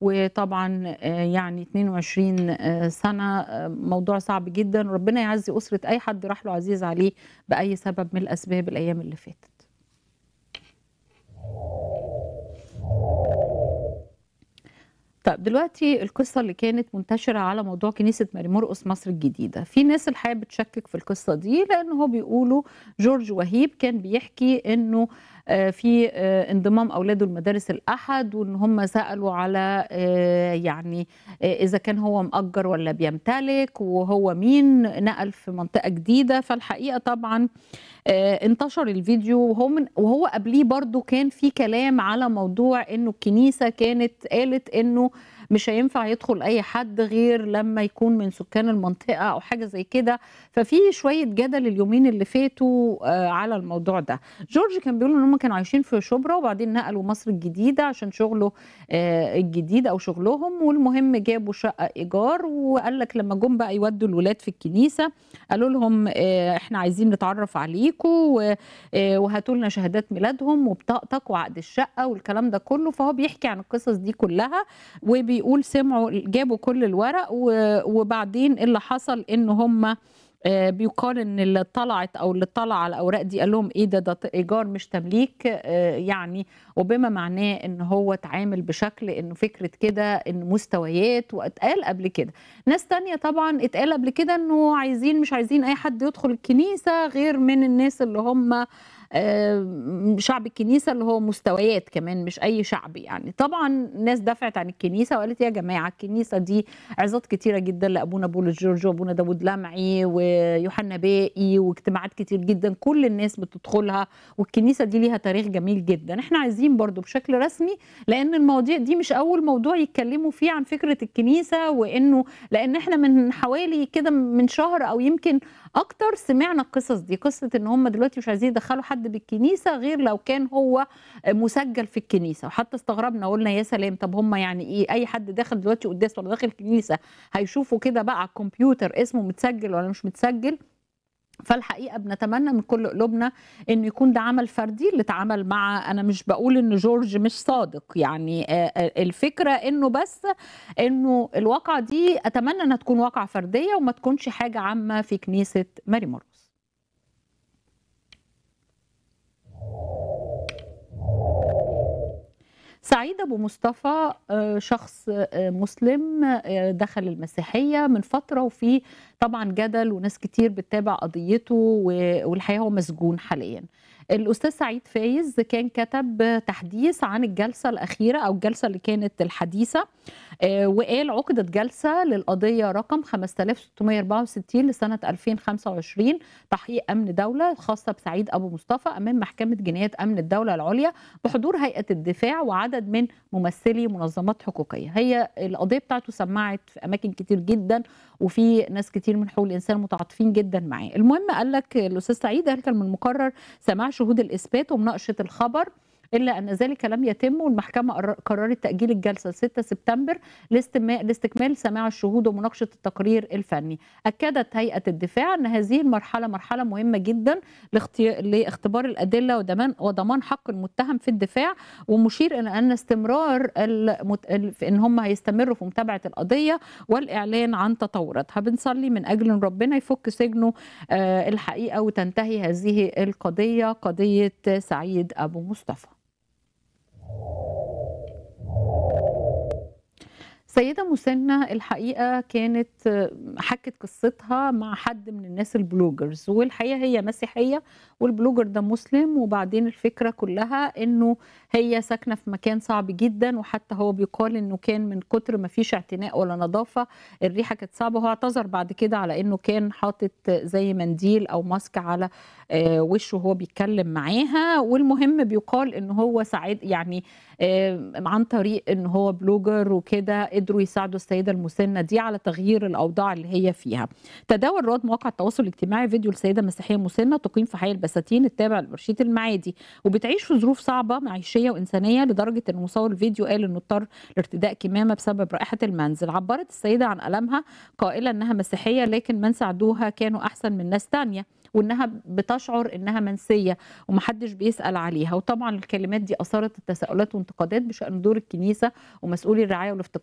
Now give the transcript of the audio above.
وطبعا آه، يعني 22 آه، سنة آه، موضوع صعب جدا ربنا يعزي أسرة أي حد راح له عزيز عليه بأي سبب من الأسباب الأيام اللي فاتت طب دلوقتي القصة اللي كانت منتشرة على موضوع كنيسة ماري مرقس مصر الجديدة في ناس الحقيقة بتشكك في القصة دي لأن هو بيقولوا جورج وهيب كان بيحكي أنه آه، في آه، انضمام أولاده لمدارس الأحد وأن هم سألوا على آه، يعني آه، إذا كان هو مأجر ولا بيمتلك وهو مين نقل في منطقة جديدة فالحقيقة طبعا آه، انتشر الفيديو وهو من وهو قبليه برضو كان في كلام على موضوع انه الكنيسه كانت قالت انه مش هينفع يدخل اي حد غير لما يكون من سكان المنطقه او حاجه زي كده ففي شويه جدل اليومين اللي فاتوا آه، على الموضوع ده جورج كان بيقول ان هم كانوا عايشين في شبرا وبعدين نقلوا مصر الجديده عشان شغله آه، الجديد او شغلهم والمهم جابوا شقه ايجار وقال لك لما جم بقى يودوا الولاد في الكنيسه قالوا لهم آه، احنا عايزين نتعرف عليكم وهاتوا لنا شهادات ميلادهم وبطاقتك وعقد الشقه والكلام ده كله فهو بيحكي عن القصص دي كلها وبيقول سمعوا جابوا كل الورق و- وبعدين اللي حصل ان هم آه، بيقال ان اللي طلعت او اللي طلع على الاوراق دي قال لهم ايه ده ده ايجار مش تمليك آه، يعني وبما معناه ان هو اتعامل بشكل انه فكره كده ان مستويات واتقال قبل كده ناس تانية طبعا اتقال قبل كده انه عايزين مش عايزين اي حد يدخل الكنيسه غير من الناس اللي هم آه، شعب الكنيسه اللي هو مستويات كمان مش اي شعب يعني طبعا ناس دافعت عن الكنيسه وقالت يا جماعه الكنيسه دي عظات كتيره جدا لابونا بولس جورج وابونا داود لمعي ويوحنا باقي واجتماعات كتير جدا كل الناس بتدخلها والكنيسه دي ليها تاريخ جميل جدا احنا عايزين برضو بشكل رسمي لان المواضيع دي مش اول موضوع يتكلموا فيه عن فكره الكنيسه وانه لان احنا من حوالي كده من شهر او يمكن اكتر سمعنا القصص دي قصه ان هم دلوقتي مش عايزين يدخلوا حد بالكنيسه غير لو كان هو مسجل في الكنيسه وحتى استغربنا قلنا يا سلام طب هم يعني ايه اي حد داخل دلوقتي قداس ولا داخل الكنيسه هيشوفوا كده بقى على الكمبيوتر اسمه متسجل ولا مش متسجل فالحقيقه بنتمنى من كل قلوبنا ان يكون ده عمل فردي اللي اتعمل مع انا مش بقول ان جورج مش صادق يعني آه، آه، الفكره انه بس انه الواقعه دي اتمنى انها تكون واقعه فرديه وما تكونش حاجه عامه في كنيسه ماري مرقس سعيد ابو مصطفى آه، شخص آه، مسلم آه، دخل المسيحيه من فتره وفي طبعا جدل وناس كتير بتتابع قضيته و- والحقيقه هو مسجون حاليا الاستاذ سعيد فايز كان كتب تحديث عن الجلسه الاخيره او الجلسه اللي كانت الحديثه آه، وقال عقدت جلسه للقضيه رقم 5664 لسنه 2025 تحقيق امن دوله خاصه بسعيد ابو مصطفى امام محكمه جنايات امن الدوله العليا بحضور هيئه الدفاع وعدد من ممثلي منظمات حقوقيه هي القضيه بتاعته سمعت في اماكن كتير جدا وفي ناس كتير من حقوق الانسان متعاطفين جدا معاه المهم قال لك الاستاذ سعيد قال كان من المقرر سماع شهود الاثبات ومناقشه الخبر الا ان ذلك لم يتم والمحكمه قرر- قررت تاجيل الجلسه ل 6 سبتمبر لاستما- لاستكمال سماع الشهود ومناقشه التقرير الفني اكدت هيئه الدفاع ان هذه المرحله مرحله مهمه جدا لاختي- لاختبار الادله وضمان وضمان حق المتهم في الدفاع ومشير الى ان استمرار المت... ال- في ان هم هيستمروا في متابعه القضيه والاعلان عن تطوراتها بنصلي من اجل ان ربنا يفك سجنه آه، الحقيقه وتنتهي هذه القضيه قضيه سعيد ابو مصطفى سيدة مسنة الحقيقة كانت آه، حكت قصتها مع حد من الناس البلوجرز والحقيقة هي مسيحية والبلوجر ده مسلم وبعدين الفكرة كلها انه هي ساكنة في مكان صعب جدا وحتى هو بيقال انه كان من كتر ما فيش اعتناء ولا نظافة الريحة كانت صعبة هو اعتذر بعد كده على انه كان حاطط زي منديل او ماسك على آه، وشه وهو بيتكلم معاها والمهم بيقال ان هو سعيد يعني آه، عن طريق ان هو بلوجر وكده قدروا يساعدوا السيده المسنه دي على تغيير الاوضاع اللي هي فيها. تداول رواد مواقع التواصل الاجتماعي فيديو لسيده مسيحيه مسنه تقيم في حي البساتين التابع لبرشيد المعادي وبتعيش في ظروف صعبه معيشيه اخلاقيه وانسانيه لدرجه ان مصور الفيديو قال انه اضطر لارتداء كمامه بسبب رائحه المنزل عبرت السيده عن المها قائله انها مسيحيه لكن من ساعدوها كانوا احسن من ناس تانية وانها بتشعر انها منسيه ومحدش بيسال عليها وطبعا الكلمات دي اثارت التساؤلات وانتقادات بشان دور الكنيسه ومسؤولي الرعايه والافتقار